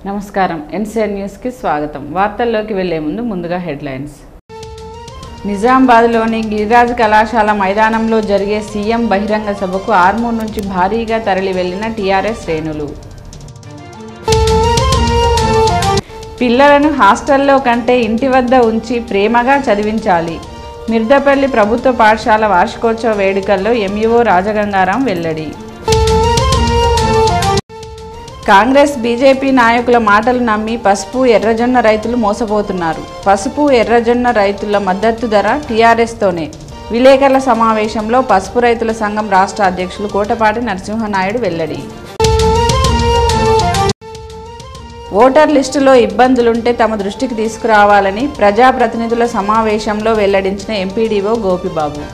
నమస్కారం ఎన్సీఆర్ న్యూస్కి స్వాగతం వార్తల్లోకి వెళ్లే ముందు ముందుగా హెడ్లైన్స్ నిజామాబాద్లోని గిరిరాజ్ కళాశాల మైదానంలో జరిగే సీఎం బహిరంగ సభకు ఆర్మూర్ నుంచి భారీగా తరలి వెళ్లిన టీఆర్ఎస్ శ్రేణులు పిల్లలను హాస్టల్లో కంటే ఇంటి వద్ద ఉంచి ప్రేమగా చదివించాలి మిర్దపల్లి ప్రభుత్వ పాఠశాల వార్షికోత్సవ వేడుకల్లో ఎంఈఓ రాజగంగారాం వెల్లడి కాంగ్రెస్ బీజేపీ నాయకుల మాటలు నమ్మి పసుపు ఎర్రజొన్న రైతులు మోసపోతున్నారు పసుపు ఎర్రజొన్న రైతుల మద్దతు ధర టీఆర్ఎస్తోనే విలేకరుల సమావేశంలో పసుపు రైతుల సంఘం రాష్ట్ర అధ్యక్షులు కోటపాటి నరసింహనాయుడు వెల్లడి ఓటర్ లిస్టులో ఇబ్బందులుంటే తమ దృష్టికి తీసుకురావాలని ప్రజాప్రతినిధుల సమావేశంలో వెల్లడించిన ఎంపీడీఓ గోపిబాబు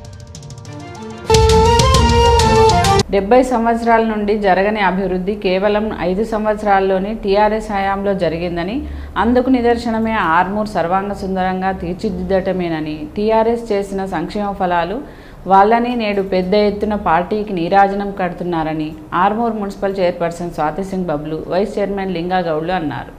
డెబ్బై సంవత్సరాల నుండి జరగని అభివృద్ధి కేవలం ఐదు సంవత్సరాల్లోనే టీఆర్ఎస్ హయాంలో జరిగిందని అందుకు నిదర్శనమే ఆర్మూర్ సర్వాంగ సుందరంగా తీర్చిదిద్దటమేనని టీఆర్ఎస్ చేసిన సంక్షేమ ఫలాలు వాళ్ళని నేడు పెద్ద ఎత్తున పార్టీకి నీరాజనం కడుతున్నారని Armoor municipal chairperson Swathi Singh Bablu vice chairman Linga గౌడ్లు అన్నారు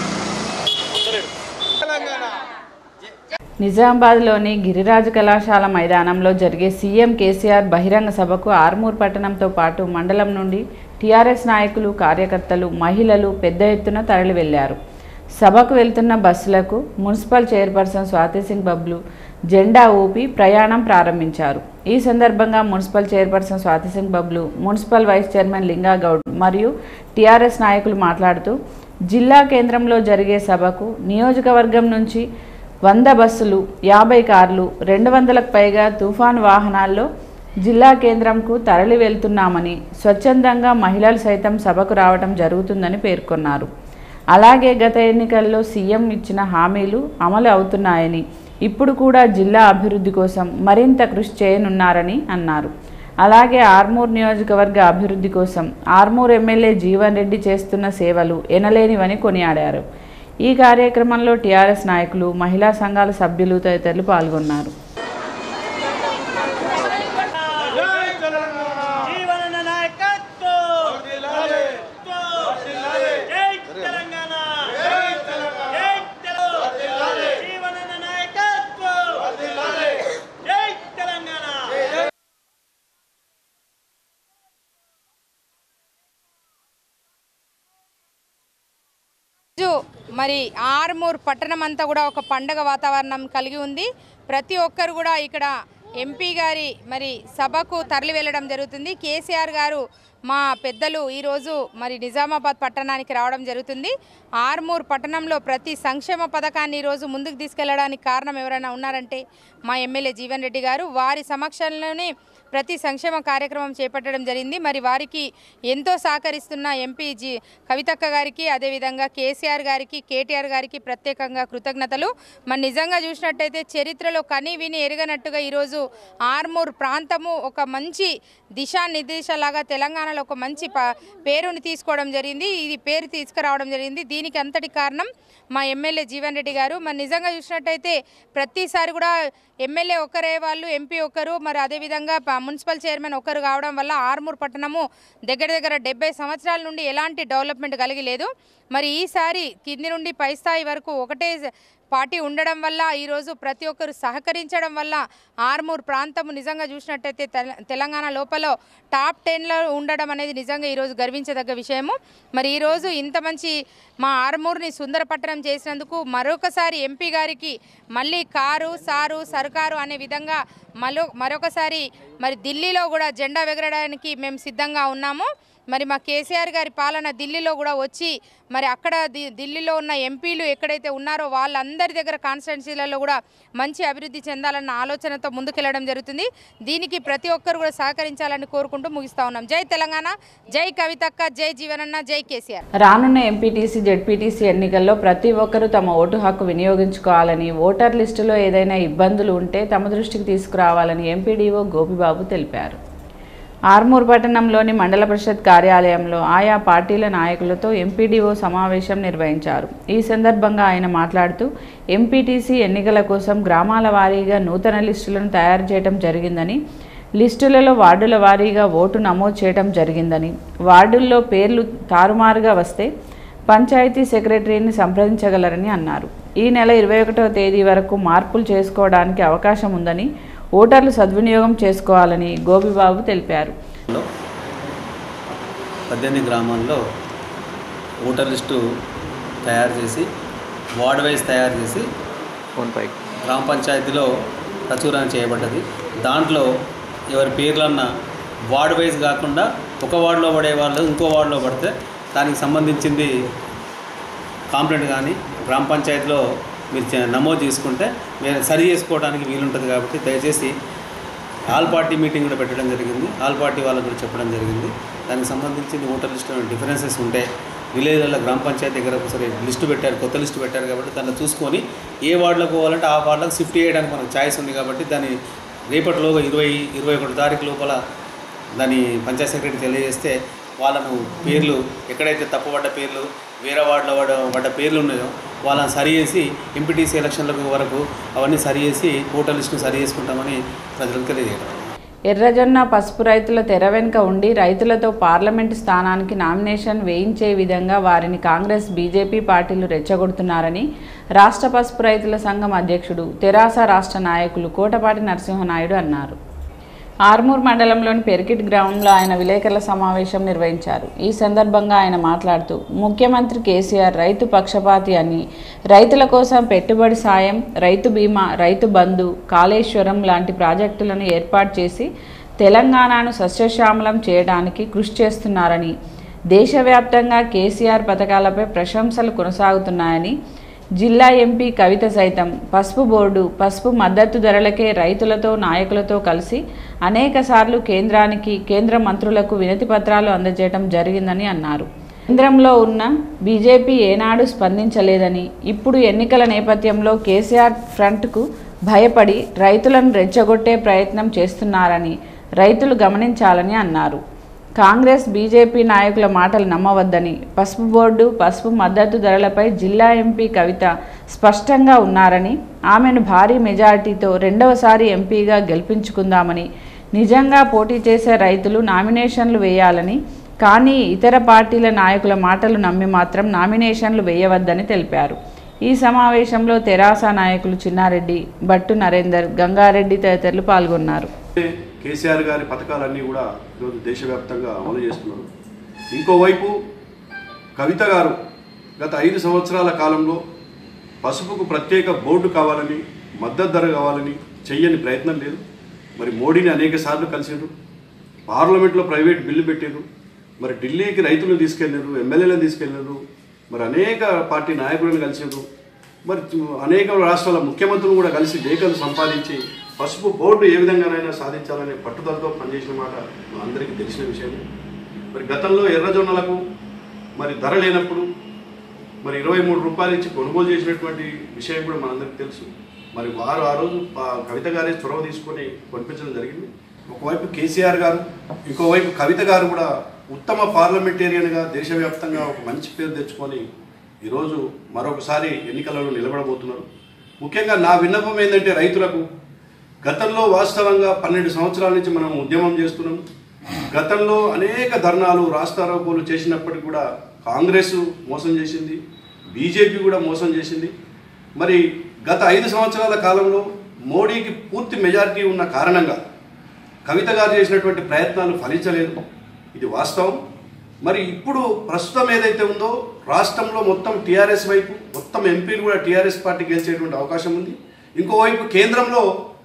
నిజామాబాద్లోని గిరిరాజు కళాశాల మైదానంలో జరిగే సీఎం కేసీఆర్ బహిరంగ సభకు ఆర్మూర్ పట్టణంతో పాటు మండలం నుండి టీఆర్ఎస్ నాయకులు కార్యకర్తలు మహిళలు పెద్ద ఎత్తున తరలి వెళ్లారు సభకు వెళ్తున్న బస్సులకు మున్సిపల్ చైర్పర్సన్ స్వాతి సింగ్ బబ్లు జెండా ఊపి ప్రయాణం ప్రారంభించారు ఈ సందర్భంగా municipal chairperson Swathi Singh Bablu municipal vice chairman Linga Goud మరియు టీఆర్ఎస్ నాయకులు మాట్లాడుతూ జిల్లా కేంద్రంలో జరిగే సభకు నియోజకవర్గం నుంచి వంద బస్సులు యాభై కార్లు రెండు వందలకు పైగా తుఫాన్ వాహనాల్లో జిల్లా కేంద్రంకు తరలి వెళ్తున్నామని స్వచ్ఛందంగా మహిళలు సైతం సభకు రావడం జరుగుతుందని పేర్కొన్నారు అలాగే గత ఎన్నికల్లో సీఎం ఇచ్చిన హామీలు అమలు అవుతున్నాయని ఇప్పుడు కూడా జిల్లా అభివృద్ధి కోసం మరింత కృషి చేయనున్నారని అన్నారు అలాగే ఆర్మూర్ నియోజకవర్గ అభివృద్ధి కోసం ఆర్మూర్ ఎమ్మెల్యే జీవన్ రెడ్డి చేస్తున్న సేవలు ఎనలేనివని కొనియాడారు ఈ కార్యక్రమంలో టీఆర్ఎస్ నాయకులు మహిళా సంఘాల సభ్యులు తదితరులు పాల్గొన్నారు జీవన నాయకత్వం జై తెలంగాణ జై తెలంగాణ జీవన నాయకత్వం జై తెలంగాణ రోజు మరి ఆర్మూర్ పట్టణం అంతా కూడా ఒక పండగ వాతావరణం కలిగి ఉంది ప్రతి ఒక్కరు కూడా ఇక్కడ ఎంపీ గారి మరి సభకు తరలి వెళ్ళడం జరుగుతుంది కేసీఆర్ గారు మా పెద్దలు ఈరోజు మరి నిజామాబాద్ పట్టణానికి రావడం జరుగుతుంది ఆర్మూర్ పట్టణంలో ప్రతి సంక్షేమ పథకాన్ని ఈరోజు ముందుకు తీసుకెళ్లడానికి కారణం ఎవరైనా ఉన్నారంటే మా ఎమ్మెల్యే జీవన్ రెడ్డి గారు వారి సమక్షంలోనే ప్రతి సంక్షేమ కార్యక్రమం చేపట్టడం జరిగింది మరి వారికి ఎంతో సహకరిస్తున్న ఎంపీ జి కవితక్క గారికి అదేవిధంగా కేసీఆర్ గారికి కేటీఆర్ గారికి ప్రత్యేకంగా కృతజ్ఞతలు మరి నిజంగా చూసినట్టయితే చరిత్రలో కని విని ఎరగనట్టుగా ఈరోజు ఆర్మూర్ ప్రాంతము ఒక మంచి దిశానిర్దేశలాగా తెలంగాణలో ఒక మంచి ప- పేరుని తీసుకోవడం జరిగింది ఇది పేరు తీసుకురావడం జరిగింది దీనికి అంతటి కారణం మా ఎమ్మెల్యే జీవన్ రెడ్డి గారు మరి నిజంగా చూసినట్టయితే ప్రతిసారి కూడా ఎమ్మెల్యే ఒకరే వాళ్ళు ఎంపీ ఒకరు మరి అదేవిధంగా ప- మున్సిపల్ చైర్మన్ ఒకరు కావడం వల్ల ఆర్మూర్ పట్టణము దగ్గర దగ్గర డెబ్బై సంవత్సరాల నుండి ఎలాంటి డెవలప్మెంట్ కలిగి లేదు మరి ఈసారి కింది నుండి పై స్థాయి వరకు ఒకటే పార్టీ ఉండడం వల్ల ఈరోజు ప్రతి ఒక్కరు సహకరించడం వల్ల ఆర్మూర్ ప్రాంతం నిజంగా చూసినట్టయితే తెల- తెలంగాణ లోపల టాప్ టెన్లో ఉండడం అనేది నిజంగా ఈరోజు గర్వించదగ్గ విషయము మరి ఈరోజు ఇంత మంచి మా ఆర్మూర్ని సుందరపట్టణం చేసినందుకు మరొకసారి ఎంపీ గారికి మళ్ళీ కారు సారు సర్కారు అనే విధంగా మరో మరొకసారి మరి ఢిల్లీలో కూడా జెండా ఎగరడానికి మేము సిద్ధంగా ఉన్నాము మరి మా కేసీఆర్ గారి పాలన ఢిల్లీలో కూడా వచ్చి మరి అక్కడ ది- ఢిల్లీలో ఉన్న ఎంపీలు ఎక్కడైతే ఉన్నారో వాళ్ళందరి దగ్గర కాన్స్టిట్యున్సీలలో కూడా మంచి అభివృద్ధి చెందాలన్న ఆలోచనతో ముందుకెళ్లడం జరుగుతుంది దీనికి ప్రతి ఒక్కరు కూడా సహకరించాలని కోరుకుంటూ ముగిస్తా ఉన్నాం జై తెలంగాణ జై కవితక్క జై జీవనన్న జై కేసీఆర్ రానున్న ఎంపీటీసీ జెడ్పీటీసీ ఎన్నికల్లో ప్రతి ఒక్కరూ తమ ఓటు హక్కు వినియోగించుకోవాలని ఓటర్ లిస్టులో ఏదైనా ఇబ్బందులు ఉంటే తమ దృష్టికి తీసుకురావాలని ఎంపీడీఓ గోపిబాబు తెలిపారు ఆర్మూర్ పట్టణంలోని మండల పరిషత్ కార్యాలయంలో ఆయా పార్టీల నాయకులతో ఎంపీడీఓ సమావేశం నిర్వహించారు ఈ సందర్భంగా ఆయన మాట్లాడుతూ ఎంపీటీసీ ఎన్నికల కోసం గ్రామాల వారీగా నూతన లిస్టులను తయారు చేయడం జరిగిందని లిస్టులలో వార్డుల వారీగా ఓటు నమోదు చేయడం జరిగిందని వార్డుల్లో పేర్లు తారుమారుగా వస్తే పంచాయతీ సెక్రటరీని సంప్రదించగలరని అన్నారు ఈ నెల ఇరవై ఒకటవ తేదీ వరకు మార్పులు చేసుకోవడానికి అవకాశం ఉందని ఓటర్లు సద్వినియోగం చేసుకోవాలని గోపిబాబు తెలిపారు లో పద్దెనిమిది గ్రామాల్లో ఓటర్ లిస్టు తయారు చేసి వార్డ్ వైజ్ తయారు చేసి గ్రామ పంచాయతీలో ప్రచురణ చేయబడ్డది దాంట్లో ఎవరి పేర్లన్న వార్డ్ వైజ్ కాకుండా ఒక వార్డులో పడే వాళ్ళు ఇంకో వార్డులో పడితే దానికి సంబంధించింది కాంప్లైంట్ కానీ గ్రామ పంచాయతీలో మీరు చే- నమోదు చేసుకుంటే మీరు సరి చేసుకోవడానికి వీలుంటుంది కాబట్టి దయచేసి ఆల్ పార్టీ మీటింగ్ కూడా పెట్టడం జరిగింది ఆల్ పార్టీ వాళ్ళకు కూడా చెప్పడం జరిగింది దానికి సంబంధించి ఓటర్ లిస్ట్ డిఫరెన్సెస్ ఉంటే విలేజ్లలో గ్రామ పంచాయతీ దగ్గర ఒకసారి లిస్టు పెట్టారు కొత్త లిస్టు పెట్టారు కాబట్టి దాన్ని చూసుకొని ఏ వార్డులకు పోవాలంటే ఆ వార్డులకు షిఫ్ట్ చేయడానికి మనకు ఛాయిస్ ఉంది కాబట్టి దాన్ని రేపటిలోగా ఇరవై ఇరవై ఒకటి తారీఖు లోపల దాన్ని పంచాయత్ సెక్రటరీ తెలియజేస్తే వాళ్ళను పేర్లు ఎక్కడైతే తప్పుపడ్డ పేర్లు వేరే వార్డులో పడ్డ పడ్డ పేర్లు ఉన్నాయో వాళ్ళని సరి చేసి ఎంపీటీసీ ఎలక్షన్లకు వరకు అవన్నీ సరి చేసి ఓటర్ లిస్టును సరి చేసుకుంటామని ప్రజలకు తెలియజేయడం ఎర్రజొన్న పసుపు రైతుల తెర వెనుక ఉండి రైతులతో పార్లమెంటు స్థానానికి నామినేషన్ వేయించే విధంగా వారిని కాంగ్రెస్ బీజేపీ పార్టీలు రెచ్చగొడుతున్నారని రాష్ట్ర పసుపు రైతుల సంఘం అధ్యక్షుడు తెరాస రాష్ట్ర నాయకులు కోటపాటి నరసింహనాయుడు అన్నారు ఆర్మూర్ మండలంలోని పెరికిట్ గ్రౌండ్లో ఆయన విలేకరుల సమావేశం నిర్వహించారు ఈ సందర్భంగా ఆయన మాట్లాడుతూ ముఖ్యమంత్రి కేసీఆర్ రైతు పక్షపాతి అని రైతుల కోసం పెట్టుబడి సాయం రైతు బీమా రైతు బంధు కాళేశ్వరం లాంటి ప్రాజెక్టులను ఏర్పాటు చేసి తెలంగాణను సస్యశ్యామలం చేయడానికి కృషి చేస్తున్నారని దేశవ్యాప్తంగా కేసీఆర్ పథకాలపై ప్రశంసలు కొనసాగుతున్నాయని జిల్లా ఎంపీ కవిత సైతం పసుపు బోర్డు పసుపు మద్దతు ధరలకే రైతులతో నాయకులతో కలిసి అనేకసార్లు కేంద్రానికి కేంద్ర మంత్రులకు వినతి పత్రాలు అందజేయడం జరిగిందని అన్నారు కేంద్రంలో ఉన్న బీజేపీ ఏనాడు స్పందించలేదని ఇప్పుడు ఎన్నికల నేపథ్యంలో కేసీఆర్ ఫ్రంట్కు భయపడి రైతులను రెచ్చగొట్టే ప్రయత్నం చేస్తున్నారని రైతులు గమనించాలని అన్నారు కాంగ్రెస్ బీజేపీ నాయకుల మాటలు నమ్మవద్దని పసుపు బోర్డు పసుపు మద్దతు ధరలపై జిల్లా ఎంపీ కవిత స్పష్టంగా ఉన్నారని ఆమెను భారీ మెజారిటీతో రెండవసారి ఎంపీగా గెలిపించుకుందామని నిజంగా పోటీ చేసే రైతులు నామినేషన్లు వేయాలని కానీ ఇతర పార్టీల నాయకుల మాటలు నమ్మి మాత్రం నామినేషన్లు వేయవద్దని తెలిపారు ఈ సమావేశంలో తెరాస నాయకులు చిన్నారెడ్డి భట్టు నరేందర్ గంగారెడ్డి తదితరులు పాల్గొన్నారు కేసీఆర్ గారి పథకాలన్నీ కూడా ఈరోజు దేశవ్యాప్తంగా అమలు చేస్తున్నారు ఇంకోవైపు కవిత గారు గత ఐదు సంవత్సరాల కాలంలో పసుపుకు ప్రత్యేక బోర్డు కావాలని మద్దతు ధర కావాలని చెయ్యని ప్రయత్నం లేదు మరి మోడీని అనేక సార్లు కలిసిండ్రు పార్లమెంట్లో ప్రైవేట్ బిల్లు పెట్టారు మరి ఢిల్లీకి రైతులను తీసుకెళ్ళారు ఎమ్మెల్యేలను తీసుకెళ్ళారు మరి అనేక పార్టీ నాయకులను కలిసిండ్రు మరి అనేక రాష్ట్రాల ముఖ్యమంత్రులు కూడా కలిసి లేఖలు సంపాదించి పసుపు బోర్డు ఏ విధంగానైనా సాధించాలనే పట్టుదలతో పనిచేసిన మాట మన అందరికీ తెలిసిన విషయమే మరి గతంలో ఎర్రజొన్నలకు మరి ధర లేనప్పుడు మరి ఇరవై మూడు రూపాయలు ఇచ్చి కొనుగోలు చేసినటువంటి విషయం కూడా మనందరికీ తెలుసు మరి వారు ఆ రోజు ప- కవిత గారే చొరవ తీసుకొని కొనిపించడం జరిగింది ఒకవైపు కేసీఆర్ గారు ఇంకోవైపు కవిత గారు కూడా ఉత్తమ పార్లమెంటేరియన్గా దేశవ్యాప్తంగా ఒక మంచి పేరు తెచ్చుకొని ఈరోజు మరొకసారి ఎన్నికలలో నిలబడబోతున్నారు ముఖ్యంగా నా విన్నపం ఏంటంటే రైతులకు గతంలో వాస్తవంగా పన్నెండు సంవత్సరాల నుంచి మనం ఉద్యమం చేస్తున్నాం గతంలో అనేక ధర్నాలు రాస్తారోకోలు చేసినప్పటికీ కూడా కాంగ్రెస్ మోసం చేసింది బీజేపీ కూడా మోసం చేసింది మరి గత ఐదు సంవత్సరాల కాలంలో మోడీకి పూర్తి మెజారిటీ ఉన్న కారణంగా కవిత గారు చేసినటువంటి ప్రయత్నాలు ఫలించలేదు ఇది వాస్తవం మరి ఇప్పుడు ప్రస్తుతం ఏదైతే ఉందో రాష్ట్రంలో మొత్తం టీఆర్ఎస్ వైపు మొత్తం ఎంపీలు కూడా టీఆర్ఎస్ పార్టీ గెలిచేటువంటి అవకాశం ఉంది ఇంకోవైపు కేంద్రంలో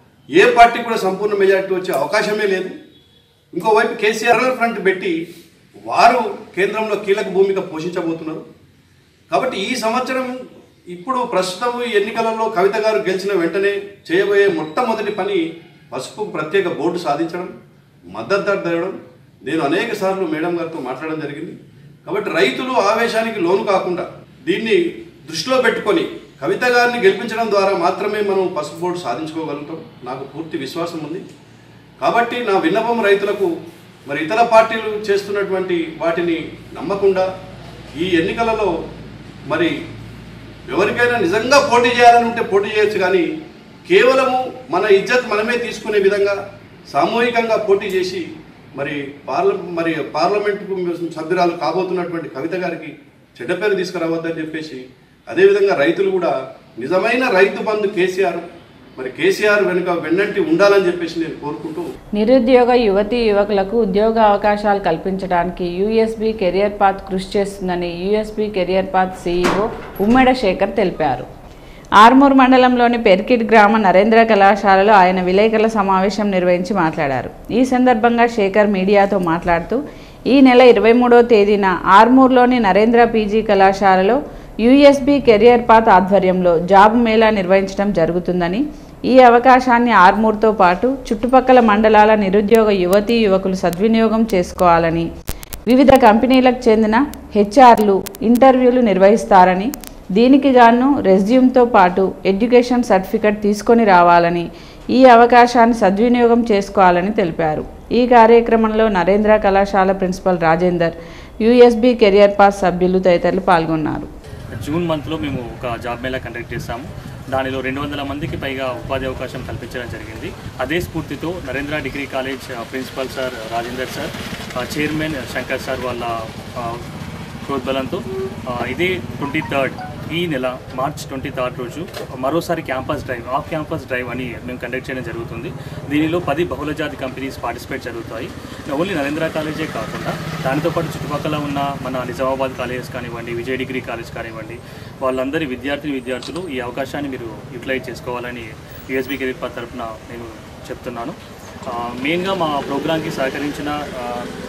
ఏ పార్టీ కూడా సంపూర్ణ మెజారిటీ వచ్చే అవకాశమే లేదు ఇంకోవైపు కేసీఆర్ ఫ్రంట్ పెట్టి వారు కేంద్రంలో కీలక భూమిక పోషించబోతున్నారు కాబట్టి ఈ సంవత్సరం ఇప్పుడు ప్రస్తుతం ఈ ఎన్నికలలో కవిత గారు గెలిచిన వెంటనే చేయబోయే మొట్టమొదటి పని పసుపు ప్రత్యేక బోర్డు సాధించడం మద్దతు ధర తేవడం నేను అనేక సార్లు మేడం గారితో మాట్లాడడం జరిగింది కాబట్టి రైతులు ఆవేశానికి లోను కాకుండా దీన్ని దృష్టిలో పెట్టుకొని కవిత గారిని గెలిపించడం ద్వారా మాత్రమే మనం పసుపు బోర్డు సాధించుకోగలుగుతాం నాకు పూర్తి విశ్వాసం ఉంది కాబట్టి నా విన్నపం రైతులకు మరి ఇతర పార్టీలు చేస్తున్నటువంటి వాటిని నమ్మకుండా ఈ ఎన్నికలలో మరి ఎవరికైనా నిజంగా పోటీ చేయాలని ఉంటే పోటీ చేయొచ్చు కానీ కేవలము మన ఇజ్జత్ మనమే తీసుకునే విధంగా సామూహికంగా పోటీ చేసి మరి పార్ల మరి పార్లమెంటుకు సభ్యురాలు కాబోతున్నటువంటి కవిత గారికి చెడ్డ పేరు తీసుకురావద్దని చెప్పేసి అదేవిధంగా రైతులు కూడా నిజమైన రైతు బంధు కేసీఆర్ మరి కేసీఆర్ వెనుక వెన్నంటి ఉండాలని చెప్పేసి నేను కోరుకుంటూ నిరుద్యోగ యువతీ యువకులకు ఉద్యోగ అవకాశాలు కల్పించడానికి యూఎస్బీ కెరియర్ పాత్ కృషి చేస్తుందని USB career path CEO Ummeda Shekar తెలిపారు ఆర్మూర్ మండలంలోని పెర్కిట్ గ్రామ నరేంద్ర కళాశాలలో ఆయన విలేకరుల సమావేశం నిర్వహించి మాట్లాడారు ఈ సందర్భంగా శేఖర్ మీడియాతో మాట్లాడుతూ ఈ నెల ఇరవై మూడో తేదీన ఆర్మూర్లోని నరేంద్ర పీజీ కళాశాలలో యూఎస్బీ కెరియర్ పాత్ ఆధ్వర్యంలో జాబ్ మేళా నిర్వహించడం జరుగుతుందని ఈ అవకాశాన్ని ఆర్మూర్తో పాటు చుట్టుపక్కల మండలాల నిరుద్యోగ యువతీ యువకులు సద్వినియోగం చేసుకోవాలని వివిధ కంపెనీలకు చెందిన హెచ్ఆర్లు ఇంటర్వ్యూలు నిర్వహిస్తారని దీనికి గాను రెజ్యూమ్తో పాటు ఎడ్యుకేషన్ సర్టిఫికెట్ తీసుకొని రావాలని ఈ అవకాశాన్ని సద్వినియోగం చేసుకోవాలని తెలిపారు ఈ కార్యక్రమంలో నరేంద్ర కళాశాల principal Rajender USB career path సభ్యులు తదితరులు పాల్గొన్నారు జూన్ మంత్లో మేము ఒక జాబ్ మేళా కండక్ట్ చేస్తాము దానిలో రెండు వందల మందికి పైగా ఉపాధి అవకాశం కల్పించడం జరిగింది అదే స్ఫూర్తితో నరేంద్ర డిగ్రీ కాలేజ్ ఆ, ప్రిన్సిపల్ సార్ రాజేందర్ సార్ ఆ, చైర్మన్ శంకర్ సార్ వాళ్ళ ఆ, ప్రోద్బలంతో ఆ, ఇదే ట్వంటీ థర్డ్ ఈ నెల మార్చ్ ట్వంటీ థర్డ్ రోజు మరోసారి campus drive off campus drive అని మేము కండక్ట్ చేయడం జరుగుతుంది దీనిలో పది బహుళజాతి కంపెనీస్ పార్టిసిపేట్ జరుగుతాయి ఓన్లీ నరేంద్ర కాలేజే కాకుండా దానితో పాటు చుట్టుపక్కల ఉన్న మన నిజామాబాద్ కాలేజెస్ కానివ్వండి విజయ్ డిగ్రీ కాలేజ్ కానివ్వండి వాళ్ళందరి విద్యార్థిని విద్యార్థులు ఈ అవకాశాన్ని మీరు యూటిలైజ్ చేసుకోవాలని యూఎస్బీ కెరీర్ పాత్ తరఫున నేను చెప్తున్నాను ఆ, మెయిన్గా మా ప్రోగ్రాంకి సహకరించిన ఆ,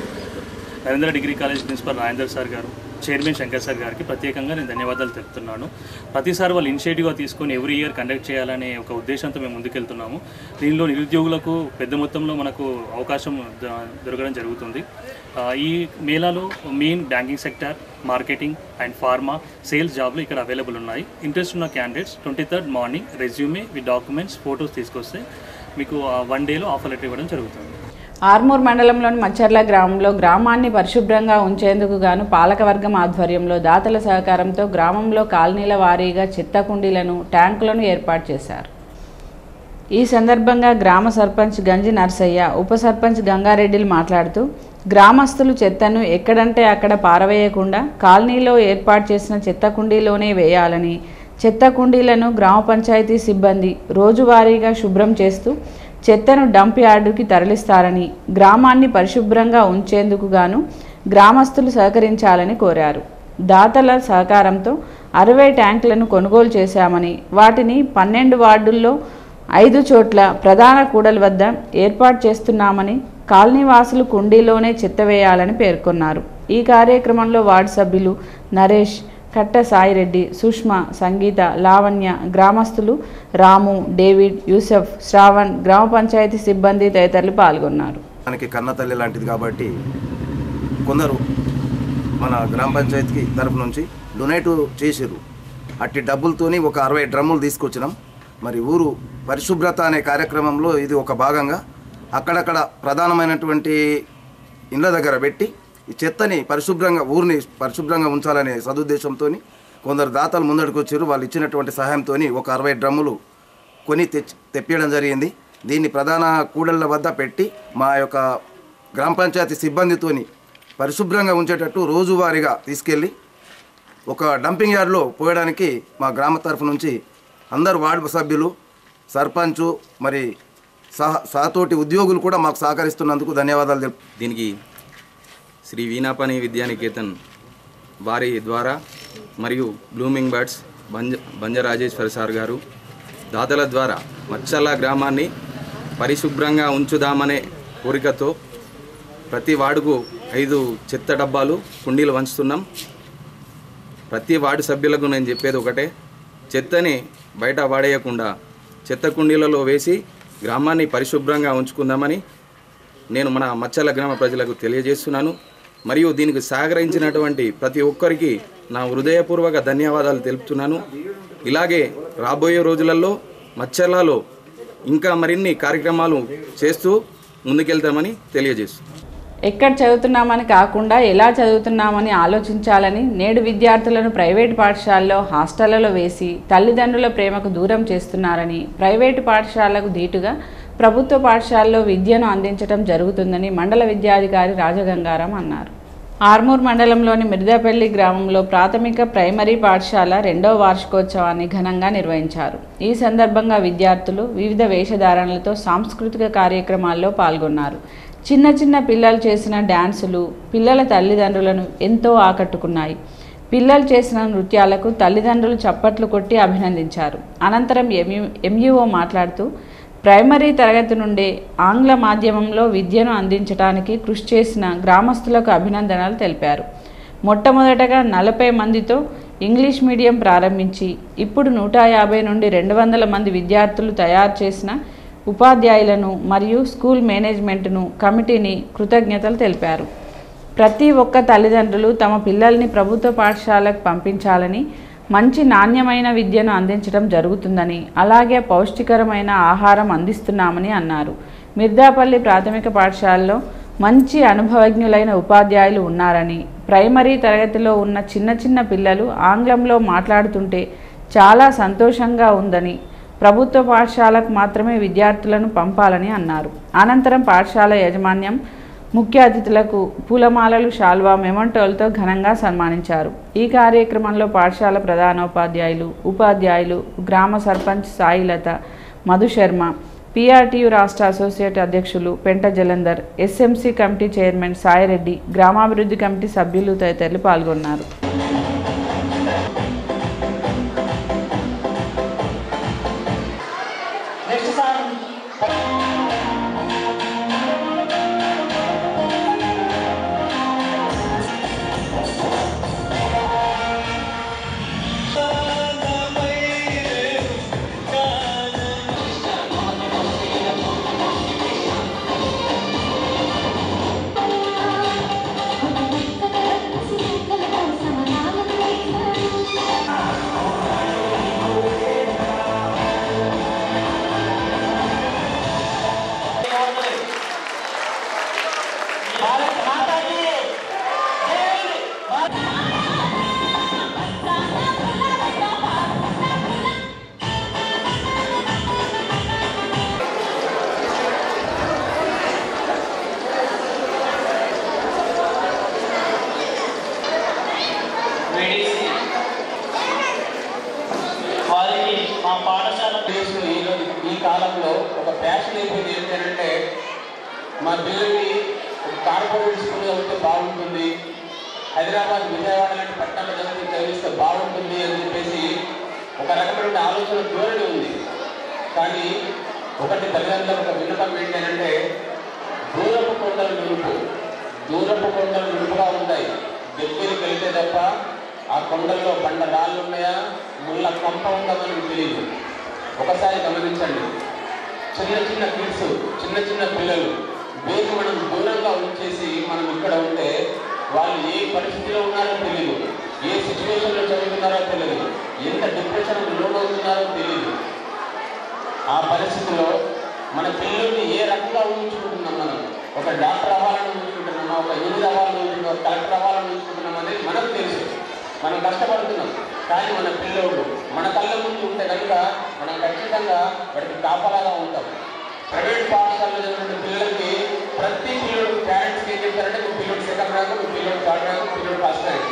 Narendra degree college principal Rajender sir గారు చైర్మన్ శంకర్ సార్ గారికి ప్రత్యేకంగా నేను ధన్యవాదాలు తెలుపుతున్నాను ప్రతిసారి వాళ్ళు ఇనిషియేటివ్గా తీసుకొని ఎవ్రీ ఇయర్ కండక్ట్ చేయాలనే ఒక ఉద్దేశంతో మేము ముందుకెళ్తున్నాము దీనిలో నిరుద్యోగులకు పెద్ద మొత్తంలో మనకు అవకాశం ద- దొరకడం జరుగుతుంది ఆ, ఈ మేళాలో main banking sector marketing and pharma sales జాబ్లు ఇక్కడ అవైలబుల్ ఉన్నాయి ఇంట్రెస్ట్ ఉన్న candidates twenty third morning resume with documents photos తీసుకొస్తే మీకు వన్ డేలో ఆఫర్ లెటర్ ఇవ్వడం జరుగుతుంది ఆర్మూర్ మండలంలోని మచ్చర్ల గ్రామంలో గ్రామాన్ని పరిశుభ్రంగా ఉంచేందుకు గాను పాలకవర్గం ఆధ్వర్యంలో దాతల సహకారంతో గ్రామంలో కాలనీల వారీగా చెత్త కుండీలను ట్యాంకులను ఏర్పాటు చేశారు ఈ సందర్భంగా గ్రామ సర్పంచ్ గంజి నర్సయ్య ఉప సర్పంచ్ గంగారెడ్డిలు మాట్లాడుతూ గ్రామస్తులు చెత్తను ఎక్కడంటే అక్కడ పారవేయకుండా కాలనీలో ఏర్పాటు చేసిన చెత్త కుండీలోనే వేయాలని చెత్త కుండీలను గ్రామ పంచాయతీ సిబ్బంది రోజువారీగా శుభ్రం చేస్తూ చెత్తను డంప్ యార్డుకి తరలిస్తారని గ్రామాన్ని పరిశుభ్రంగా ఉంచేందుకు గాను గ్రామస్తులు సహకరించాలని కోరారు దాతల సహకారంతో అరవై ట్యాంకులను కొనుగోలు చేశామని వాటిని పన్నెండు వార్డుల్లో ఐదు చోట్ల ప్రధాన కూడలి వద్ద ఏర్పాటు చేస్తున్నామని కాలనీ వాసులు కుండీలోనే చెత్త వేయాలని పేర్కొన్నారు ఈ కార్యక్రమంలో వార్డు సభ్యులు నరేష్ కట్ట సాయిరెడ్డి సుష్మా సంగీత లావణ్య గ్రామస్తులు రాము డేవిడ్ యూసఫ్ శ్రావణ్ గ్రామ పంచాయతీ సిబ్బంది తదితరులు పాల్గొన్నారు మనకి కన్నతల్లి లాంటిది కాబట్టి కొందరు మన గ్రామ పంచాయతీకి తరపు నుంచి డొనేట్ చేసిర్రు అట్టి డబ్బులతోని ఒక అరవై డ్రమ్ములు తీసుకొచ్చినాం మరి ఊరు పరిశుభ్రత అనే కార్యక్రమంలో ఇది ఒక భాగంగా అక్కడక్కడ ప్రధానమైనటువంటి ఇండ్ల దగ్గర పెట్టి ఈ చెత్తని పరిశుభ్రంగా ఊరిని పరిశుభ్రంగా ఉంచాలనే సదుద్దేశంతో కొందరు దాతలు ముందడికి వచ్చారు వాళ్ళు ఇచ్చినటువంటి సహాయంతో ఒక అరవై డ్రమ్ములు కొని తెచ్చి తెప్పించడం జరిగింది దీన్ని ప్రధాన కూడళ్ళ వద్ద పెట్టి మా యొక్క గ్రామ పంచాయతీ సిబ్బందితోని పరిశుభ్రంగా ఉంచేటట్టు రోజువారీగా తీసుకెళ్ళి ఒక డంపింగ్ యార్డ్లో పోయడానికి మా గ్రామ తరఫు నుంచి అందరు వార్డు సభ్యులు సర్పంచు మరి సహ సహతోటి ఉద్యోగులు కూడా మాకు సహకరిస్తున్నందుకు ధన్యవాదాలు తెలుపు దీనికి శ్రీ వీణాపని విద్యానికేతన్ వారి ద్వారా మరియు blooming birds Banja Banja Rajeshwara sir గారు దాతల ద్వారా మచ్చల్ల గ్రామాన్ని పరిశుభ్రంగా ఉంచుదామనే కోరికతో ప్రతి వార్డుకు ఐదు చెత్త డబ్బాలు కుండీలు వంచుతున్నాం ప్రతి వార్డు సభ్యులకు నేను చెప్పేది ఒకటే చెత్తని బయట పడేయకుండా చెత్త కుండీలలో వేసి గ్రామాన్ని పరిశుభ్రంగా ఉంచుకుందామని నేను మన మచ్చల గ్రామ ప్రజలకు తెలియజేస్తున్నాను మరియు దీనికి సహకరించినటువంటి ప్రతి ఒక్కరికి నా హృదయపూర్వక ధన్యవాదాలు తెలుపుతున్నాను ఇలాగే రాబోయే రోజులలో మచ్చర్లలో ఇంకా మరిన్ని కార్యక్రమాలు చేస్తూ ముందుకెళ్తామని తెలియజేస్తున్నాను ఎక్కడ చదువుతున్నామని కాకుండా ఎలా చదువుతున్నామని ఆలోచించాలని నేడు విద్యార్థులను ప్రైవేటు పాఠశాలలో హాస్టళ్లలో వేసి తల్లిదండ్రుల ప్రేమకు దూరం చేస్తున్నారని ప్రైవేటు పాఠశాలకు ధీటుగా ప్రభుత్వ పాఠశాలలో విద్యను అందించడం జరుగుతుందని మండల విద్యాధికారి రాజగంగారాం అన్నారు ఆర్మూర్ మండలంలోని మిర్దాపల్లి గ్రామంలో ప్రాథమిక ప్రైమరీ పాఠశాల రెండవ వార్షికోత్సవాన్ని ఘనంగా నిర్వహించారు ఈ సందర్భంగా విద్యార్థులు వివిధ వేషధారణలతో సాంస్కృతిక కార్యక్రమాల్లో పాల్గొన్నారు చిన్న చిన్న పిల్లలు చేసిన డ్యాన్సులు పిల్లల తల్లిదండ్రులను ఎంతో ఆకట్టుకున్నాయి పిల్లలు చేసిన నృత్యాలకు తల్లిదండ్రులు చప్పట్లు కొట్టి అభినందించారు అనంతరం ఎంయు ఎంయూఓ మాట్లాడుతూ ప్రైమరీ తరగతి నుండే ఆంగ్ల మాధ్యమంలో విద్యను అందించడానికి కృషి చేసిన గ్రామస్తులకు అభినందనలు తెలిపారు మొట్టమొదటగా నలభై మందితో ఇంగ్లీష్ మీడియం ప్రారంభించి ఇప్పుడు నూట యాభై నుండి రెండు వందల మంది విద్యార్థులు తయారు చేసిన ఉపాధ్యాయులను మరియు స్కూల్ మేనేజ్మెంట్ను కమిటీని కృతజ్ఞతలు తెలిపారు ప్రతి ఒక్క తల్లిదండ్రులు తమ పిల్లల్ని ప్రభుత్వ పాఠశాలకు పంపించాలని మంచి నాణ్యమైన విద్యను అందించడం జరుగుతుందని అలాగే పౌష్టికరమైన ఆహారం అందిస్తున్నామని అన్నారు మిర్దాపల్లి ప్రాథమిక పాఠశాలలో మంచి అనుభవజ్ఞులైన ఉపాధ్యాయులు ఉన్నారని ప్రైమరీ తరగతిలో ఉన్న చిన్న చిన్న పిల్లలు ఆంగ్లంలో మాట్లాడుతుంటే చాలా సంతోషంగా ఉందని ప్రభుత్వ పాఠశాలకు మాత్రమే విద్యార్థులను పంపాలని అన్నారు అనంతరం పాఠశాల యాజమాన్యం ముఖ్య అతిథులకు పూలమాలలు శాల్వా మెమంటోలతో ఘనంగా సన్మానించారు ఈ కార్యక్రమంలో పాఠశాల ప్రధానోపాధ్యాయులు ఉపాధ్యాయులు గ్రామ సర్పంచ్ సాయిలత మధు శర్మ పిఆర్టీయు రాష్ట్ర అసోసియేట్ అధ్యక్షులు Penta Jalandhar SMC committee chairman Saireddy గ్రామాభివృద్ధి కమిటీ సభ్యులు తదితరులు పాల్గొన్నారు నెక్స్ట్ సార్ భారత్ మాతాకి జై భారత్ మెడిసి వారికి మా పాఠశాల దేశంలో ఈ రోజు ఈ కాలంలో ఒక ఫ్యాషన్ అయిపోయింది ఏంటంటే మా పిల్లల్ని ఒక కార్పొరేట్ స్కూల్లో ఉంటే బాగుంటుంది హైదరాబాద్ విజయవాడ లాంటి పట్టణాల్లో చదివి చదివిస్తే బాగుంటుంది అని చెప్పేసి ఒక రకమైన ఆలోచన ధోరణి ఉంది కానీ ఒకటి తల్లిదండ్రులకు ఒక విన్నపం ఏంటంటే దూరపు కొండలు నునుపు దూరపు కొండలు నునుపుగా ఉంటాయి దగ్గరికి వెళ్తే తప్ప ఆ కొండల్లో బండ రాళ్ళు ఉన్నాయా ముళ్ళ కంప ఉండదని తెలియదు ఒకసారి గమనించండి చిన్న చిన్న కిడ్స్ చిన్న చిన్న పిల్లలు వేగు మనం దూరంగా ఉంచేసి మనం ఇక్కడ ఉంటే వాళ్ళు ఏ పరిస్థితిలో ఉన్నారో తెలియదు ఏ సిచ్యువేషన్లో చదువుతున్నారో తెలియదు ఎంత డిప్రెషన్ లోనవుతున్నారో తెలియదు ఆ పరిస్థితిలో మన పిల్లల్ని ఏ రకంగా ఊహించుకుంటున్నాం మనం ఒక డాక్టర్ అవ్వాలని ఊహించుకుంటున్నామా ఒక ఇంజనీర్ అవ్వాలని ఊహించుకుంటున్నాం ఒక కలెక్టర్ అవ్వాలని ఊహించుకుంటున్నాం అనేది మనకు తెలుసు మనం కష్టపడుతున్నాం కానీ మన పిల్లోడు మన కళ్ళ ముందు ఉంటే కనుక మనం ఖచ్చితంగా వాడికి కాపలాగా ఉంటాం ప్రైవేట్ పాఠశాలలో చదివిన పిల్లలకి ప్రతి పిల్లడు పేరెంట్స్కి ఏం చెప్తారంటే మీ పిల్లడు సెకండ్ ర్యాంక్ మీ పిల్లడు థర్డ్ ర్యాంక్ మీ పిల్లడు ఫస్ట్ ర్యాంక్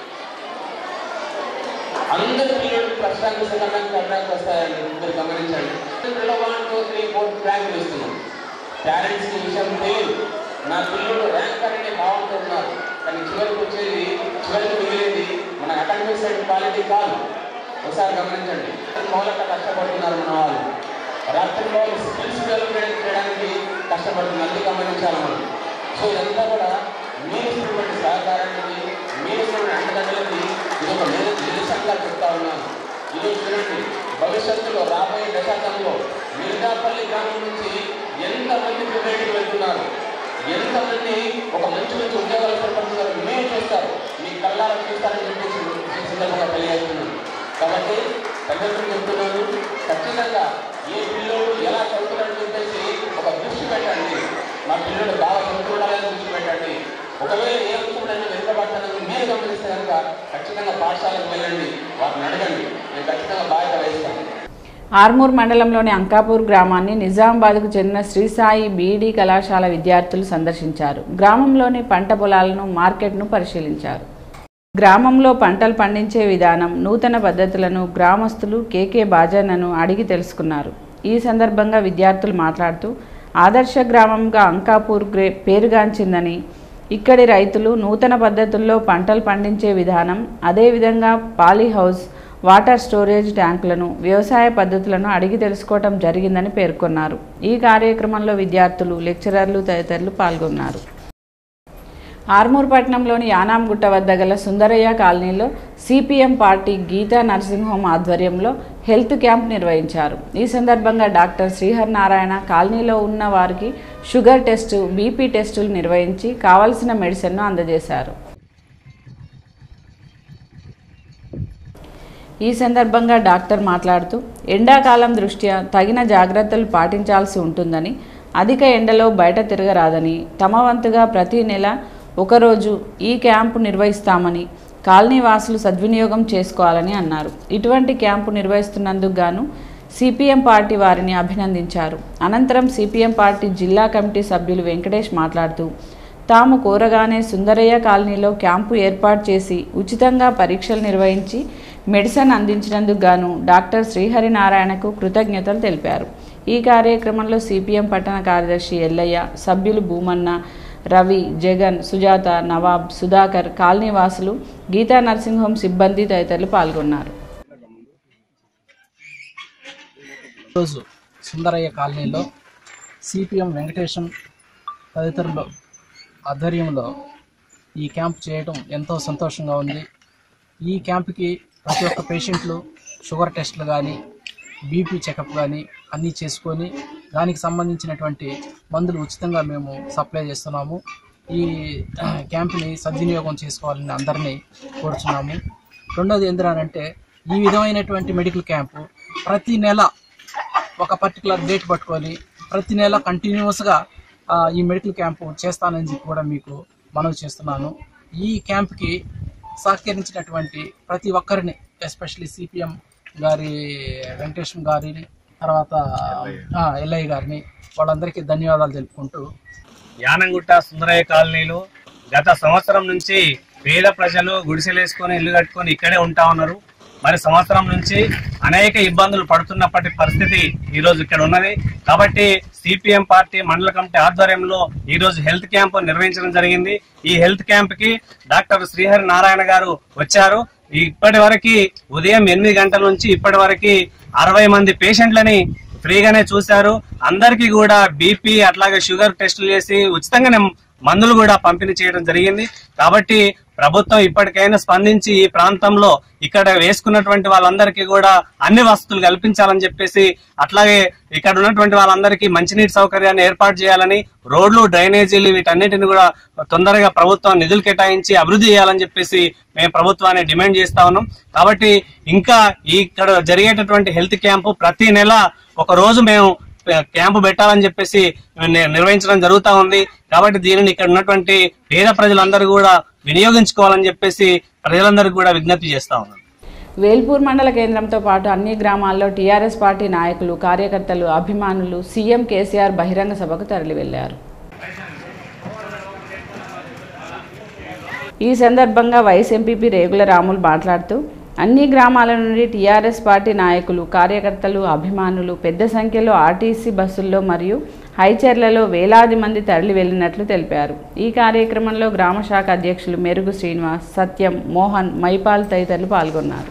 అందరి పిల్లలు first rank second rank third rank వస్తాయని మీరు గమనించండి పిల్లలు వన్ టూ త్రీ ఫోర్ ర్యాంకులు ఇస్తున్నాం పేరెంట్స్కి విషయం తెలియదు నా పిల్లలు ర్యాంక్ అనేది భావంతో ఉన్నారు కానీ చివరికి వచ్చేది చివరికి మిగిలేది మన అకాడమిక్ సైడ్ క్వాలిటీ కాదు ఒకసారి గమనించండి మౌలక కష్టపడుతున్నారు మన వాళ్ళు రాత్రిలో స్కిల్స్ డెవలప్మెంట్ చేయడానికి కష్టపడుతున్నారు అది గమనించాలి మనం సో ఇదంతా కూడా మీరు ఇచ్చినటువంటి సహకారానికి మీరు ఇచ్చినటువంటి అండదండలకి ఇది ఒక నిర- నిరసనగా చెప్తా ఉన్నాను ఈరోజు చూడండి భవిష్యత్తులో రాబోయే దశాబ్దంలో మిర్గాపల్లి గ్రామం నుంచి ఎంతమంది ప్రైవేట్కి వెళ్తున్నారు ఎంతమంది ఒక మంచి మంచి ఉద్యోగాలు ఏర్పడుతున్నారు మీరు చూస్తారు మీ కళ్ళారా చూస్తారని చెప్పేసి ఈ సందర్భంగా తెలియజేస్తున్నాను కాబట్టి తల్లిదండ్రులు చెప్తున్నాను ఖచ్చితంగా ఏ పిల్లోడు ఎలా చదువుతున్నాడని చెప్పేసి ఒక దృష్టి పెట్టండి మా పిల్లడు బాగా చదువుకోవడాలని దృష్టి పెట్టండి ఒకవేళ ఏ అంశంలో వెనుకబడతానని మీరు గమనిస్తే కనుక ఖచ్చితంగా పాఠశాలకు వెళ్ళండి వారిని అడగండి నేను ఖచ్చితంగా బాధ్యత వహిస్తాను ఆర్మూర్ మండలంలోని అంకాపూర్ గ్రామాన్ని నిజామాబాద్కు చెందిన శ్రీసాయి బీఈడీ కళాశాల విద్యార్థులు సందర్శించారు గ్రామంలోని పంట పొలాలను మార్కెట్ను పరిశీలించారు గ్రామంలో పంటలు పండించే విధానం నూతన పద్ధతులను గ్రామస్తులు కేకే బాజన్నను అడిగి తెలుసుకున్నారు ఈ సందర్భంగా విద్యార్థులు మాట్లాడుతూ ఆదర్శ గ్రామంగా అంకాపూర్ గ్రే పేరుగాంచిందని ఇక్కడి రైతులు నూతన పద్ధతుల్లో పంటలు పండించే విధానం అదేవిధంగా పాలీ హౌస్ వాటర్ స్టోరేజ్ ట్యాంకులను వ్యవసాయ పద్ధతులను అడిగి తెలుసుకోవటం జరిగిందని పేర్కొన్నారు ఈ కార్యక్రమంలో విద్యార్థులు లెక్చరర్లు తదితరులు పాల్గొన్నారు ఆర్మూర్ పట్టణంలోని యానాంగుట్ట వద్ద గల సుందరయ్య కాలనీలో CPM party Geetha nursing home ఆధ్వర్యంలో హెల్త్ క్యాంప్ నిర్వహించారు ఈ సందర్భంగా డాక్టర్ శ్రీహర్ నారాయణ కాలనీలో ఉన్న వారికి షుగర్ టెస్టు బీపీ టెస్టులు నిర్వహించి కావలసిన మెడిసిన్ను అందజేశారు ఈ సందర్భంగా డాక్టర్ మాట్లాడుతూ ఎండాకాలం దృష్ట్యా తగిన జాగ్రత్తలు పాటించాల్సి ఉంటుందని అధిక ఎండలో బయట తిరగరాదని తమ వంతుగా ప్రతి నెల ఒకరోజు ఈ క్యాంపు నిర్వహిస్తామని కాలనీ వాసులు సద్వినియోగం చేసుకోవాలని అన్నారు ఇటువంటి క్యాంపు నిర్వహిస్తున్నందుకు గాను సిపిఎం పార్టీ వారిని అభినందించారు అనంతరం సిపిఎం పార్టీ జిల్లా కమిటీ సభ్యులు వెంకటేష్ మాట్లాడుతూ తాము కోరగానే సుందరయ్య కాలనీలో క్యాంపు ఏర్పాటు చేసి ఉచితంగా పరీక్షలు నిర్వహించి మెడిసిన్ అందించినందుకు గాను డాక్టర్ శ్రీహరినారాయణకు కృతజ్ఞతలు తెలిపారు ఈ కార్యక్రమంలో సిపిఎం పట్టణ కార్యదర్శి ఎల్లయ్య సభ్యులు భూమన్న రవి జగన్ సుజాత నవాబ్ సుధాకర్ కాలనీ వాసులు గీతా నర్సింగ్ హోమ్ సిబ్బంది తదితరులు పాల్గొన్నారు ఈరోజు సుందరయ్య కాలనీలో సిపిఎం వెంకటేశం తదితరుల ఆధ్వర్యంలో ఈ క్యాంప్ చేయడం ఎంతో సంతోషంగా ఉంది ఈ క్యాంప్కి ప్రతి ఒక్క పేషెంట్లు షుగర్ టెస్టులు కానీ బీపీ చెకప్ కానీ అన్నీ చేసుకొని దానికి సంబంధించినటువంటి మందులు ఉచితంగా మేము సప్లై చేస్తున్నాము ఈ క్యాంప్ని సద్వినియోగం చేసుకోవాలని అందరినీ కోరుచున్నాము రెండోది ఏంటంటే ఈ విధమైనటువంటి మెడికల్ క్యాంపు ప్రతి నెల ఒక పర్టికులర్ డేట్ పట్టుకొని ప్రతి నెల కంటిన్యూస్గా ఈ మెడికల్ క్యాంపు చేస్తానని చెప్పి కూడా మీకు మనవి చేస్తున్నాను ఈ క్యాంప్కి సహకరించినటువంటి ప్రతి ఒక్కరిని ఎస్పెషల్లీ సిపిఎం గారి వెంకటేశ్వర గారిని తర్వాత ఆ, ఎల్లయ్య గారిని వాళ్ళందరికీ ధన్యవాదాలు తెలుపుకుంటూ యానంగుట్ట సుందరయ్య కాలనీలో గత సంవత్సరం నుంచి పేద ప్రజలు గుడిసెలేసుకొని ఇల్లు కట్టుకొని ఇక్కడే ఉంటా ఉన్నారు మరి సంవత్సరం నుంచి అనేక ఇబ్బందులు పడుతున్నప్పటి పరిస్థితి ఈ రోజు ఇక్కడ ఉన్నది కాబట్టి సిపిఎం పార్టీ మండల కమిటీ ఆధ్వర్యంలో ఈ రోజు హెల్త్ క్యాంప్ నిర్వహించడం జరిగింది ఈ హెల్త్ క్యాంప్ కి డాక్టర్ శ్రీహరి నారాయణ గారు వచ్చారు ఇప్పటి వరకు ఉదయం ఎనిమిది గంటల నుంచి ఇప్పటి వరకు అరవై మంది పేషెంట్లని ఫ్రీగానే చూశారు అందరికీ కూడా బీపీ అట్లాగే షుగర్ టెస్టులు చేసి ఉచితంగానే మందులు కూడా పంపిణీ చేయడం జరిగింది కాబట్టి ప్రభుత్వం ఇప్పటికైనా స్పందించి ఈ ప్రాంతంలో ఇక్కడ వేసుకున్నటువంటి వాళ్ళందరికీ కూడా అన్ని వసతులు కల్పించాలని చెప్పేసి అట్లాగే ఇక్కడ ఉన్నటువంటి వాళ్ళందరికీ మంచినీటి సౌకర్యాన్ని ఏర్పాటు చేయాలని రోడ్లు డ్రైనేజీలు వీటన్నిటిని కూడా తొందరగా ప్రభుత్వం నిధులు కేటాయించి అభివృద్ధి చేయాలని చెప్పేసి మేము ప్రభుత్వాన్ని డిమాండ్ చేస్తా ఉన్నాం కాబట్టి ఇంకా ఈ ఇక్కడ జరిగేటటువంటి హెల్త్ క్యాంపు ప్రతి నెల ఒక రోజు మేము క్యాంపు పెట్టాలని చెప్పేసి ని- నిర్వహించడం జరుగుతా ఉంది కాబట్టి దీనిని ఇక్కడ ఉన్నటువంటి పేద ప్రజలందరూ కూడా వినియోగించుకోవాలని చెప్పేసి ప్రజలందరికీ కూడా విజ్ఞప్తి చేస్తా ఉన్నాం వేల్పూర్ మండల కేంద్రంతో పాటు అన్ని గ్రామాల్లో టీఆర్ఎస్ పార్టీ నాయకులు కార్యకర్తలు అభిమానులు సీఎం కేసీఆర్ బహిరంగ సభకు తరలి వెళ్లారు ఈ సందర్భంగా వైస్ ఎంపీపీ రేగుల రాములు మాట్లాడుతూ అన్ని గ్రామాల నుండి టీఆర్ఎస్ పార్టీ నాయకులు కార్యకర్తలు అభిమానులు పెద్ద సంఖ్యలో ఆర్టీసీ బస్సుల్లో మరియు హైచర్లలో వేలాది మంది తరలి వెళ్ళినట్లు తెలిపారు ఈ కార్యక్రమంలో గ్రామ శాఖ అధ్యక్షులు మెరుగు శ్రీనివాస్ సత్యం మోహన్ మైపాల్ తదితరులు పాల్గొన్నారు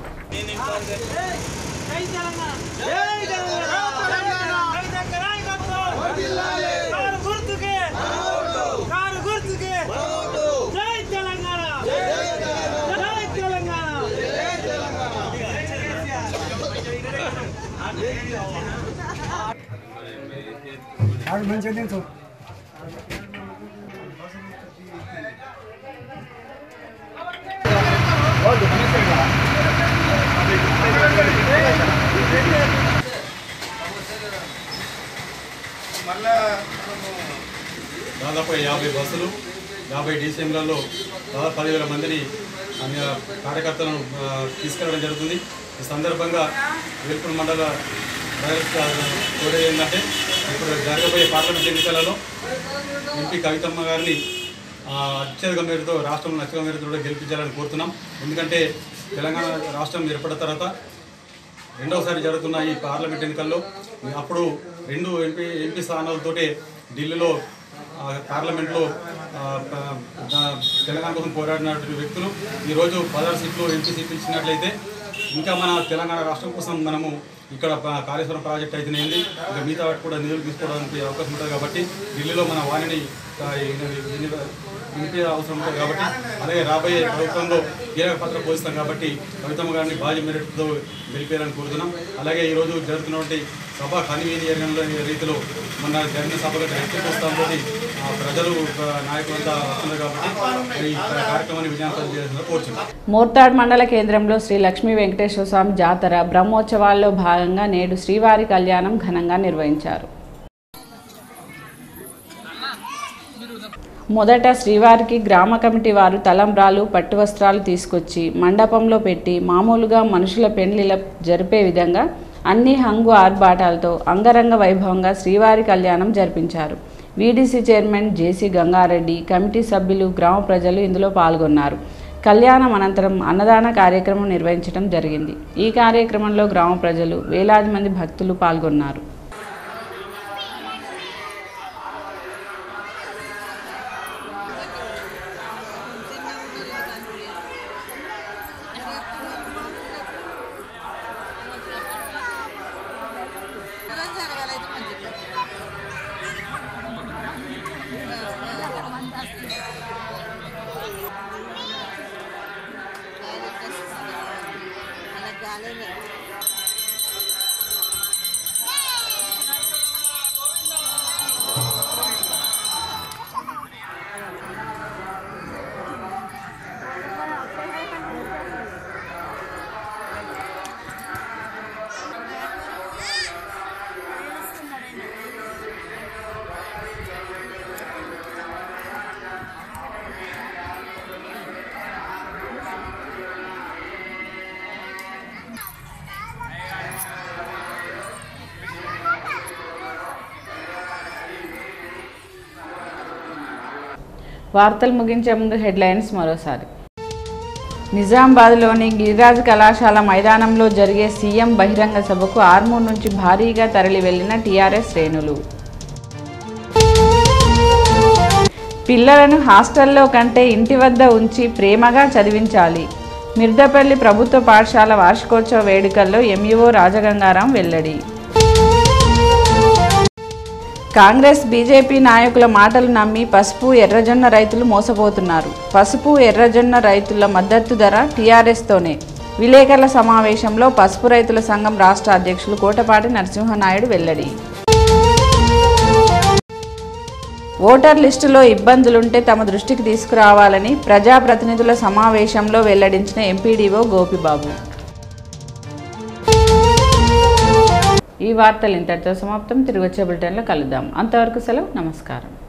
దాదాపు యాభై బస్సులు యాభై డీసీఎంలలో దాదాపు పదివేల మందిని అన్ని కార్యకర్తలను ఆ, తీసుకెళ్ళడం జరుగుతుంది ఈ సందర్భంగా వేల్పూర్ మండల కోరేది ఏంటంటే ఇప్పుడు జరగబోయే పార్లమెంట్ ఎన్నికలలో ఎంపీ కవితమ్మ గారిని ఆ, అత్యధిక మేరతో రాష్ట్రంలో అత్యధిక మేరతో కూడా గెలిపించాలని కోరుతున్నాం ఎందుకంటే తెలంగాణ రాష్ట్రం ఏర్పడిన తర్వాత రెండవసారి జరుగుతున్న ఈ పార్లమెంట్ ఎన్నికల్లో అప్పుడు రెండు ఎంపీ ఎంపీ స్థానాలతోటే ఢిల్లీలో ఆ, పార్లమెంట్లో ఆ, ప- ఆ, తెలంగాణ కోసం పోరాడినటువంటి వ్యక్తులు ఈరోజు పదహారు సీట్లు ఎంపీ సీట్లు ఇచ్చినట్లయితే ఇంకా మన తెలంగాణ రాష్ట్రం కోసం మనము ఇక్కడ ప- కాళేశ్వరం ప్రాజెక్ట్ అయితేనేది ఇంకా మిగతా వాటి కూడా నిధులు తీసుకోవడానికి అవకాశం ఉంటుంది కాబట్టి ఢిల్లీలో మన వాణిని ఆ, విని- విని- వినిపే అవసరం ఉంటుంది కాబట్టి అలాగే రాబోయే ప్రభుత్వంలో కీలక పాత్ర పోషిస్తాం కాబట్టి కవితమ్మ గారిని భారీ మెరిట్తో గెలిపేయాలని కోరుతున్నాం అలాగే ఈరోజు జరుగుతున్నటువంటి సభ కన్వీన్ జరగని రీతిలో మొన్న జరిగిన సభకు వ్యక్తిత్వంతో ప్రజలు ఆ, నాయకులంతా వస్తున్నారు కాబట్టి ఈ కార్యక్రమాన్ని విజయవంతం చేయాలని కోరుతున్నాం మోర్తాడ్ మండల కేంద్రంలో శ్రీ లక్ష్మీ వెంకటేశ్వర స్వామి జాతర బ్రహ్మోత్సవాల్లో భాగంగా నేడు శ్రీవారి కళ్యాణం ఘనంగా నిర్వహించారు మొదట శ్రీవారికి గ్రామ కమిటీ వారు తలంబ్రాలు పట్టు వస్త్రాలు తీసుకొచ్చి మండపంలో పెట్టి మామూలుగా మనుషుల పెండ్లిల జరిపే విధంగా అన్ని హంగు ఆర్భాటాలతో అంగరంగ వైభవంగా శ్రీవారి కళ్యాణం జరిపించారు VDC chairman JC Gangareddy committee సభ్యులు గ్రామ ప్రజలు ఇందులో పాల్గొన్నారు కళ్యాణం అనంతరం అన్నదాన కార్యక్రమం నిర్వహించడం జరిగింది ఈ కార్యక్రమంలో గ్రామ ప్రజలు వేలాది మంది భక్తులు పాల్గొన్నారు వార్తలు ముగించే ముందు హెడ్లైన్స్ మరోసారి నిజామాబాద్లోని గిరిరాజ్ కళాశాల మైదానంలో జరిగే సీఎం బహిరంగ సభకు ఆర్మూర్ నుంచి భారీగా తరలి వెళ్లిన టీఆర్ఎస్ శ్రేణులు పిల్లలను హాస్టల్లో కంటే ఇంటి వద్ద ఉంచి ప్రేమగా చదివించాలి మిర్దపల్లి ప్రభుత్వ పాఠశాల వార్షికోత్సవ వేడుకల్లో ఎంఈఓ రాజగంగారాం వెల్లడి కాంగ్రెస్ బీజేపీ నాయకుల మాటలు నమ్మి పసుపు ఎర్రజొన్న రైతులు మోసపోతున్నారు పసుపు ఎర్రజొన్న రైతుల మద్దతు ధర టీఆర్ఎస్తోనే విలేకరుల సమావేశంలో పసుపు రైతుల సంఘం రాష్ట్ర అధ్యక్షులు కోటపాటి నరసింహనాయుడు వెల్లడి ఓటర్ లిస్టులో ఇబ్బందులుంటే తమ దృష్టికి తీసుకురావాలని ప్రజాప్రతినిధుల సమావేశంలో వెల్లడించిన ఎంపీడీఓ గోపిబాబు ఈ వార్తలు ఇంతటితో సమాప్తం తిరిగి వచ్చే బులెటిన్లో కలుద్దాం అంతవరకు సెలవు నమస్కారం